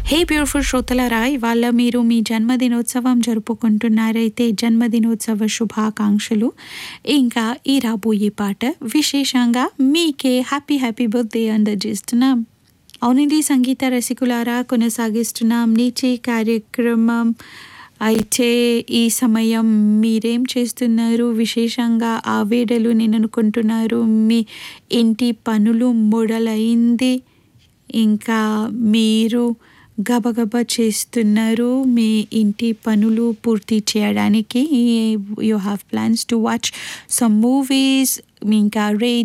హే beautiful శ్రోతలారా ఇవాళ మీరు మీ జన్మదినోత్సవం జరుపుకుంటున్నారైతే జన్మదినోత్సవ శుభాకాంక్షలు ఇంకా ఈ రాబోయే పాట విశేషంగా మీకే హ్యాపీ హ్యాపీ బర్త్డే అందజేస్తున్నాం అవునండి సంగీత రసికులారా కొనసాగిస్తున్నాం నీచి కార్యక్రమం అయితే ఈ సమయం మీరేం చేస్తున్నారు విశేషంగా ఆ వేడలు నేను అనుకుంటున్నారు మీ ఇంటి పనులు మొదలైంది ఇంకా మీరు గబగబా చేస్తున్నారు మీ ఇంటి పనులు పూర్తి చేయడానికి you have plans to watch some movies ఇంకా రే